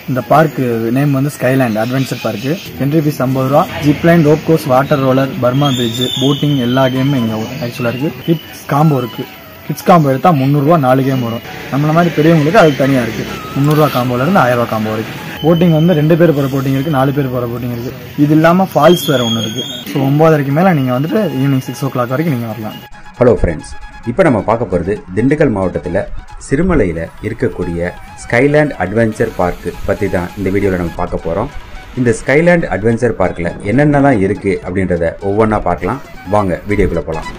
இந்த park name வந்து Skyland adventure park entry fees ஐம்பது ரூபா zipline rope course water roller Burma bridge boating எல்லா கேமும் இங்கே ஆக்சுவலாக இருக்கு கிட்ஸ் காம்போ இருக்கு கிட்ஸ் காம்போ எடுத்தா முந்நூறுரூவா நாலு கேம் வரும் நம்மள மாதிரி பெரியவங்களுக்கு அது தனியாக இருக்கு முந்நூறுரூவா காம்போல இருந்து ஆயிரம் ரூபா காம்போ இருக்கு போட்டிங் வந்து ரெண்டு பேர் போகிற போட்டிங் இருக்கு நாலு பேர் போகிற போட்டிங் இருக்கு இது இல்லாமல் ஃபால்ஸ் வேற ஒன்று இருக்கு ஸோ ஒன்பதரைக்கு மேலே நீங்கள் வந்துட்டு ஈவினிங் சிக்ஸ் ஓ கிளாக் வரைக்கும் நீங்கள் வரலாம் ஹலோ ஃப்ரெண்ட்ஸ் இப்போ நம்ம பார்க்க போகிறது திண்டுக்கல் மாவட்டத்தில் சிறுமலையில் இருக்கக்கூடிய ஸ்கைலேண்ட் அட்வென்ச்சர் பார்க்கு பற்றி தான் இந்த வீடியோவில் நம்ம பார்க்க போகிறோம் இந்த ஸ்கைலேண்ட் அட்வென்ச்சர் பார்க்கில் என்னென்னலாம் இருக்குது அப்படின்றத ஒவ்வொன்றா பார்க்கலாம் வாங்க வீடியோக்குள்ளே போகலாம்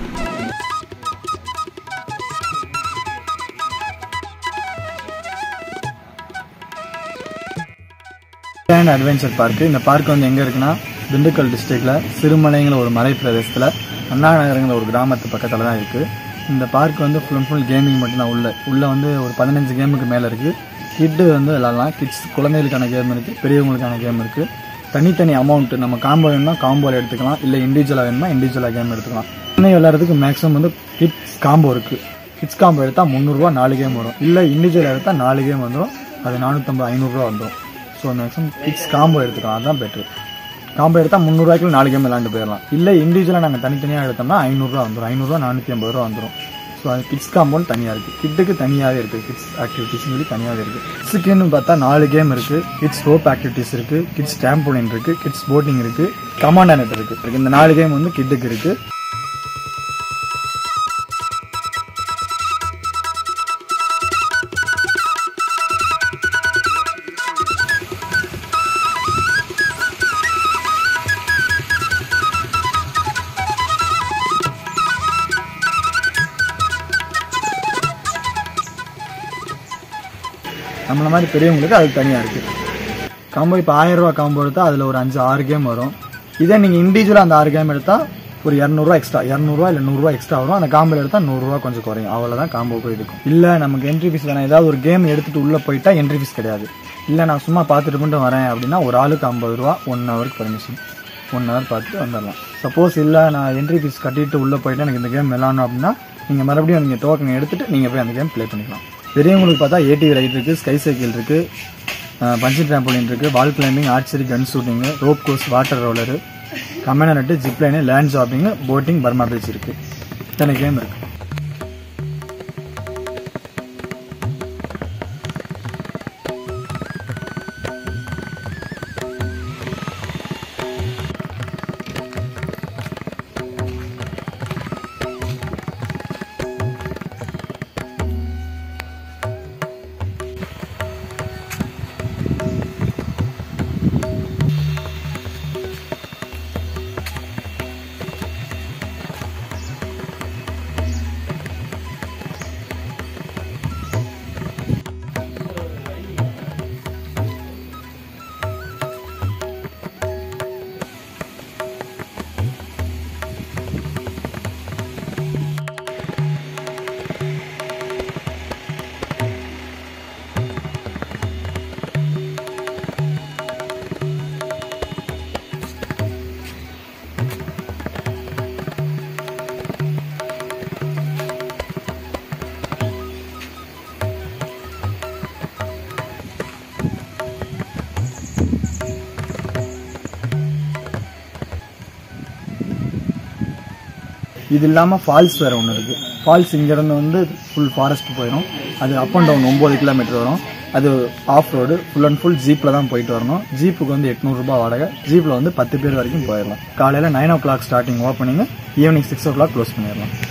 ஸ்கைலேண்ட் அட்வென்ச்சர் பார்க் இந்த பார்க் வந்து எங்கே இருக்குன்னா திண்டுக்கல் டிஸ்ட்ரிக்ட்ல சிறுமலைங்கிற ஒரு மலை பிரதேசத்தில் அண்ணா நகரங்கிற ஒரு கிராமத்து பக்கத்தில் தான் இருக்குது இந்த பார்க் வந்து ஃபுல் அண்ட் ஃபுல் கேமிங் மட்டும்தான் உள்ள உள்ள வந்து ஒரு பதினஞ்சு கேமுக்கு மேலே இருக்குது கிட்டு வந்து விளாட்லாம் கிட்ஸ் குழந்தைகளுக்கான கேம் இருக்குது பெரியவங்களுக்கான கேம் இருக்குது தனித்தனி அமௌண்ட் நம்ம காம்போ வேணும்னா காம்போல எடுத்துக்கலாம் இல்லை இண்டிவிஜுவலாக வேணுமா இண்டிவிஜுவலாக கேம் எடுத்துக்கலாம் குழந்தை விளையாடுறதுக்கு மேக்ஸிமம் வந்து கிட்ஸ் காம்போ இருக்குது கிட்ஸ் காம்போ எடுத்தால் முந்நூறுரூவா நாலு கேம் வரும் இல்லை இண்டிவிஜுவல் எடுத்தால் நாலு கேம் வந்துடும் அது நானூற்றம்பது ஐநூறுரூவா வந்துடும் ஸோ மேக்ஸிமம் கிட்ஸ் காம்போ எடுத்துக்கலாம் அதுதான் பெட்ரு காம்போ எடுத்தால் முந்நூறுவாய்க்கு நாலு கேம் விளாண்டு போயிடலாம் இல்லை இண்டிவிஜுவலாக நாங்கள் தனித்தனியாக எடுத்தோம்னா ஐநூறுரூவா வந்துடும் ஐநூறுரூவா நானூற்றி ஐம்பது ரூபா வந்துடும் ஸோ அது கிட்ஸ் காம்போன்னு தனியாக இருக்குது கிட்டுக்கு தனியாகவே இருக்குது கிட்ஸ் ஆக்டிவிட்டிஸ்னு சொல்லி தனியாகவே இருக்குது கிட்ஸுக்குன்னு பார்த்தா நாலு கேம் இருக்குது கிட்ஸ் ரோப் ஆக்டிவிட்டிஸ் இருக்குது கிட்ஸ் டேம்போலின் இருக்குது கிட்ஸ் போட்டிங் இருக்குது கமாண்டா நெட் இருக்குது இந்த நாலு கேம் வந்து கிட்டுக்கு இருக்குது நம்மள மாதிரி பெரியவங்களுக்கு அது தனியாக இருக்குது காம்போ இப்போ ஆயிரம் ரூபா காம்போ எடுத்தால் அதில் ஒரு அஞ்சு ஆறு கேம் வரும் இதே நீங்கள் இண்டிவிஜுவலாக அந்த ஆறு கேம் எடுத்தால் ஒரு இரநூறுவா எக்ஸ்ட்ரா இரநூறுவா இல்லை நூறுரூவா எக்ஸ்ட்ரா வரும் அந்த காம்போல எடுத்தால் நூறுரூவா கொஞ்சம் குறையும் அவ்வளோதான் காம்போ போய் இருக்கும் இல்லை நமக்கு என்ட்ரி ஃபீஸ் வேணாம் ஏதாவது ஒரு கேம் எடுத்துட்டு உள்ளே போயிட்டா என்ட்ரி ஃபீஸ் கிடையாது இல்லை நான் சும்மா பார்த்துட்டு மட்டும் வரேன் அப்படின்னா ஒரு ஆளுக்கு ஐம்பது ரூபா ஒன் ஹவருக்கு பர்மிஷன் ஒன் ஹவர் பார்த்துட்டு வந்துடலாம் சப்போஸ் இல்லை நான் என்ட்ரி ஃபீஸ் கட்டிட்டு உள்ளே போயிட்டு எனக்கு இந்த கேம் விளாடணும் அப்படின்னா நீங்கள் மறுபடியும் நீங்கள் டோக்கன் எடுத்துட்டு நீங்கள் போய் அந்த கேம் ப்ளே பண்ணிக்கலாம் பெரியவங்களுக்கு பார்த்தா ஏடிவி ரைட் இருக்குது ஸ்கை சைக்கிள் இருக்குது பஞ்சி ட்ராம்போலின் இருக்குது wall climbing archery gun shooting rope course water roller commando net zipline land zorbing boating Burma beach இருக்குது இத்தனை கேம் இருக்குது இது இல்லாமல் ஃபால்ஸ் வேறு ஒன்று இருக்குது ஃபால்ஸ் இங்கேருந்து வந்து ஃபுல் ஃபாரஸ்ட் போயிடும் அது அப் அண்ட் டவுன் ஒம்பது கிலோமீட்டர் வரும் அது off road full and full ஜீப்பில் தான் போயிட்டு வரணும் ஜீப்புக்கு வந்து எட்நூறுபா வாடகை ஜீப்பில் வந்து பத்து பேர் வரைக்கும் போயிடலாம் காலையில் nine o'clock starting opening evening six o'clock close பண்ணிடலாம்